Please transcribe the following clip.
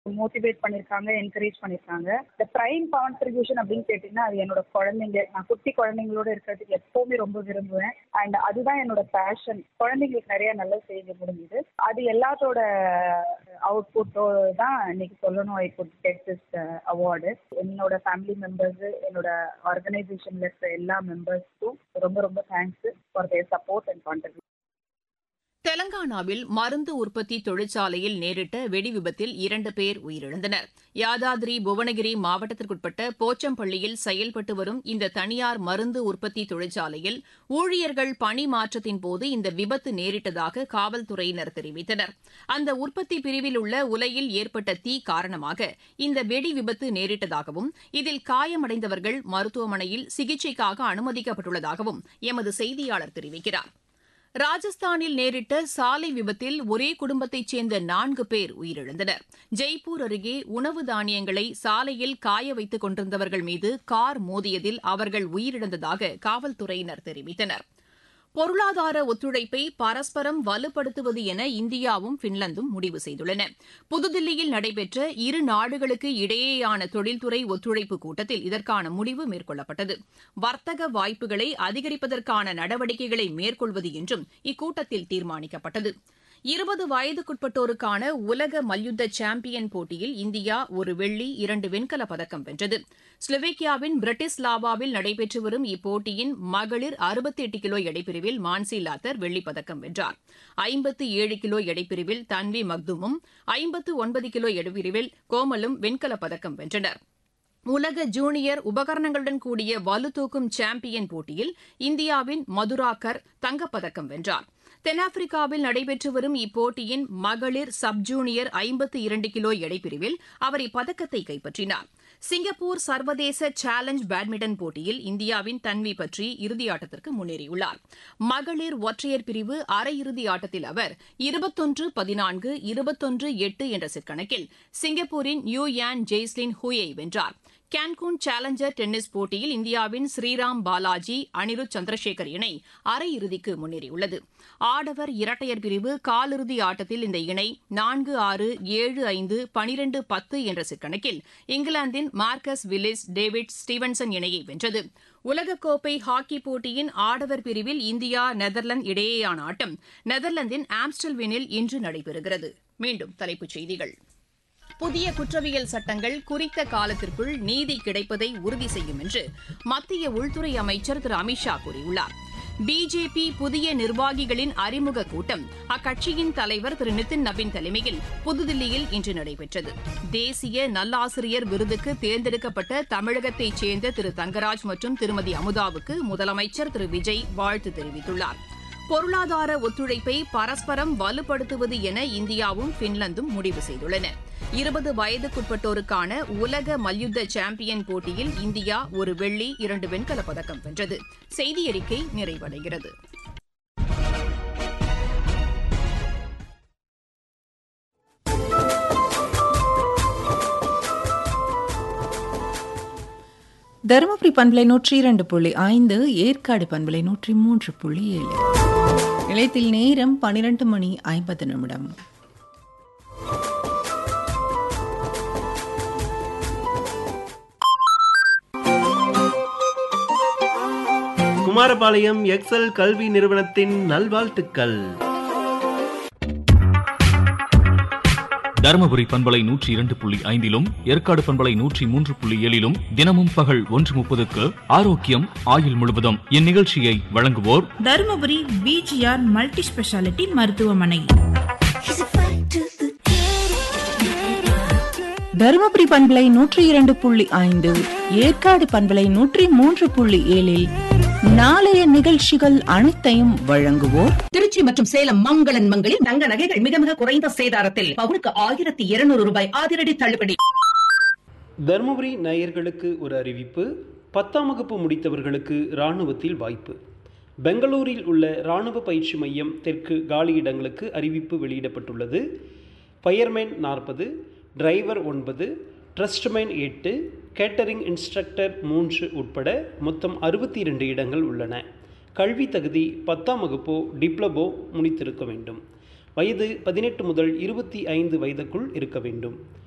motivate பண்ணியிருக்காங்க encourage பண்ணியிருக்காங்க இந்த ப்ரைம் கான்ட்ரிபியூஷன் அப்படின்னு கேட்டிங்கன்னா அது என்னோட குழந்தைங்க நான் குட்டி குழந்தைங்களோட இருக்கிறதுக்கு எப்போவுமே ரொம்ப விரும்புவேன் அண்ட் அதுதான் என்னோட பேஷன் குழந்தைங்களுக்கு நிறைய நல்லது செய்ய முடிஞ்சுது அது எல்லாத்தோட அவுட்புட்டோ தான் இன்னைக்கு சொல்லணும் I could get this award என்னோட ஃபேமிலி மெம்பர்ஸ் என்னோட ஆர்கனைசேஷன்ல இருக்கிற எல்லா மெம்பர்ஸ்க்கும் ரொம்ப ரொம்ப thanks for their support and contribution தெலங்கானாவில் மருந்து உற்பத்தி தொழிற்சாலையில் நேரிட்ட வெடி விபத்தில் இரண்டு பேர் உயிரிழந்தனர் யாதாதிரி புவனகிரி மாவட்டத்திற்குட்பட்ட போச்சம்பள்ளியில் செயல்பட்டு வரும் இந்த தனியார் மருந்து உற்பத்தி தொழிற்சாலையில் ஊழியர்கள் பணி மாற்றத்தின் போது இந்த விபத்து நேரிட்டதாக காவல்துறையினர் தெரிவித்தனர் அந்த உற்பத்தி பிரிவில் உள்ள உலையில் ஏற்பட்ட தீ காரணமாக இந்த வெடி விபத்து நேரிட்டதாகவும் இதில் காயமடைந்தவர்கள் மருத்துவமனையில் சிகிச்சைக்காக அனுமதிக்கப்பட்டுள்ளதாகவும் எமது செய்தியாளர் தெரிவிக்கிறார் ராஜஸ்தானில் நேரிட்ட சாலை விபத்தில் ஒரே குடும்பத்தைச் சேர்ந்த நான்கு பேர் உயிரிழந்தனர் ஜெய்ப்பூர் அருகே உணவு தானியங்களை சாலையில் காய வைத்துக் கொண்டிருந்தவர்கள் மீது கார் மோதியதில் அவர்கள் உயிரிழந்ததாக காவல்துறையினர் தெரிவித்தனர் பொருளாதார ஒத்துழைப்பை பரஸ்பரம் வலுப்படுத்துவது என இந்தியாவும் பின்லாந்தும் முடிவு செய்துள்ளன புதுதில்லியில் நடைபெற்ற இரு நாடுகளுக்கு இடையேயான தொழில்துறை ஒத்துழைப்பு கூட்டத்தில் இதற்கான முடிவு மேற்கொள்ளப்பட்டது வர்த்தக வாய்ப்புகளை அதிகரிப்பதற்கான நடவடிக்கைகளை மேற்கொள்வது என்றும் இக்கூட்டத்தில் தீர்மானிக்கப்பட்டது இருபது வயதுக்குட்பட்டோருக்கான உலக மல்யுத்த சாம்பியன் போட்டியில் இந்தியா ஒரு வெள்ளி இரண்டு வெண்கலப் பதக்கம் வென்றது ஸ்லோவேக்கியாவின் பிரிட்டிஸ்லாவாவில் நடைபெற்று வரும் இப்போட்டியின் மகளிர் அறுபத்தி எட்டு கிலோ எடைப்பிரிவில் மான்சி லாத்தர் வெள்ளிப் பதக்கம் வென்றார் ஐம்பத்து ஏழு கிலோ எடைப்பிரிவில் தன்வி மக்துமும் ஐம்பத்து ஒன்பது கிலோ எடைப்பிரிவில் கோமலும் வெண்கலப் பதக்கம் வென்றனர் உலக ஜூனியர் உபகரணங்களுடன் கூடிய வலுதூக்கும் சாம்பியன் போட்டியில் இந்தியாவின் மதுராகர் தங்கப்பதக்கம் வென்றார் தென்னாப்பிரிக்காவில் நடைபெற்று வரும் இப்போட்டியின் மகளிர் சப் ஜூனியர் ஐம்பத்து இரண்டு கிலோ எடைப்பிரிவில் அவர் இப்பதக்கத்தை கைப்பற்றினார் சிங்கப்பூர் சர்வதேச சேலஞ்ச் பேட்மிண்டன் போட்டியில் இந்தியாவின் தன்வி பற்றி இறுதியாட்டத்திற்கு முன்னேறியுள்ளார் மகளிர் ஒற்றையர் பிரிவு அரையிறுதி ஆட்டத்தில் அவர் இருபத்தொன்று பதினான்கு இருபத்தொன்று எட்டு என்ற செட் கணக்கில் சிங்கப்பூரின் யூ யான் ஜெய்ஸ்லின் ஹூயை வென்றார் கேன்கூன் சேலஞ்சர் டென்னிஸ் போட்டியில் இந்தியாவின் ஸ்ரீராம் பாலாஜி அனிருத் சந்திரசேகர் இணை அரையிறுதிக்கு முன்னேறியுள்ளது ஆடவர் இரட்டையர் பிரிவு காலிறுதி ஆட்டத்தில் இந்த இணை நான்கு ஆறு ஏழு ஐந்து பனிரெண்டு பத்து என்ற செட் கணக்கில் இங்கிலாந்தின் மார்க்கஸ் வில்லிஸ் டேவிட் ஸ்டீவன்சன் இணையை வென்றது உலகக்கோப்பை ஹாக்கி போட்டியின் ஆடவர் பிரிவில் இந்தியா நெதர்லாந்து இடையேயான ஆட்டம் நெதர்லாந்தின் ஆம்ஸ்டல்வினில் இன்று நடைபெறுகிறது மீண்டும் தலைப்புச் செய்திகள் புதிய குற்றவியல் சட்டங்கள் குறித்த காலத்திற்குள் நீதி கிடைப்பதை உறுதி செய்யும் என்று மத்திய உள்துறை அமைச்சர் திரு அமித்ஷா கூறியுள்ளார் பிஜேபி புதிய நிர்வாகிகளின் அறிமுக கூட்டம் அக்கட்சியின் தலைவர் திரு நிதின் நபின் தலைமையில் புதுதில்லியில் இன்று நடைபெற்றது தேசிய நல்லாசிரியர் விருதுக்கு தேர்ந்தெடுக்கப்பட்ட தமிழகத்தைச் சேர்ந்த திரு தங்கராஜ் மற்றும் திருமதி அமுதாவுக்கு முதலமைச்சர் திரு விஜய் வாழ்த்து தெரிவித்துள்ளார் பொருளாதார ஒத்துழைப்பை பரஸ்பரம் வலுப்படுத்துவது என இந்தியாவும் பின்லாந்தும் முடிவு செய்துள்ளன இருபது வயதுக்குட்பட்டோருக்கான உலக மல்யுத்த சாம்பியன் போட்டியில் இந்தியா ஒரு வெள்ளி இரண்டு வெண்கலப் பதக்கம் வென்றது செய்தி அறிக்கை நிறைவடைகிறது தருமபுரி பண்பலை நூற்றி இரண்டு புள்ளி ஐந்து ஏற்காடு பண்பலை நூற்றி மூன்று புள்ளி ஏழு நிலையத்தில் நேரம் பனிரெண்டு மணி ஐம்பது நிமிடம் குமாரபாளையம் எக்ஸல் கல்வி நிறுவனத்தின் நல்வாழ்த்துக்கள் தருமபுரி பண்பலை நூற்றி இரண்டு புள்ளி ஐந்திலும் ஏற்காடு பண்பலை நூற்றி மூன்று புள்ளி ஏழிலும் தினமும் பகல் ஒன்று முப்பதுக்கு ஆரோக்கியம் ஆயுள் முழுவதும் இந்நிகழ்ச்சியை வழங்குவோர் தருமபுரி பிஜிஆர் மல்டி ஸ்பெஷாலிட்டி மருத்துவமனை தருமபுரி பண்பலை நூற்றி இரண்டு புள்ளி ஐந்து ஏற்காடு பண்பலை நூற்றி மூன்று புள்ளி ஏழில் நாளைய நிகழ்ச்சிகள் அனைத்தையும் வழங்குவோர் திருச்சி மற்றும் சேலம் மங்களன் மங்களில் தங்க நகைகள் மிக மிக குறைந்த சேதாரத்தில் பவுனுக்கு ஆயிரத்தி இருநூறு ரூபாய் அதிரடி தள்ளுபடி தருமபுரி நேயர்களுக்கு ஒரு அறிவிப்பு பத்தாம் வகுப்பு முடித்தவர்களுக்கு இராணுவத்தில் வாய்ப்பு பெங்களூரில் உள்ள இராணுவ பயிற்சி மையம் தெற்கு காலியிடங்களுக்கு அறிவிப்பு வெளியிடப்பட்டுள்ளது ஃபயர்மேன் நாற்பது டிரைவர் ஒன்பது ட்ரஸ்ட்மேன் எட்டு கேட்டரிங் இன்ஸ்ட்ரக்டர் மூன்று உட்பட மொத்தம் அறுபத்தி இரண்டு இடங்கள் உள்ளன கல்வி தகுதி பத்தாம் வகுப்போ டிப்ளமோ முடித்திருக்க வேண்டும் வயது பதினெட்டு முதல் இருபத்தி ஐந்து வயதுக்குள் இருக்க வேண்டும்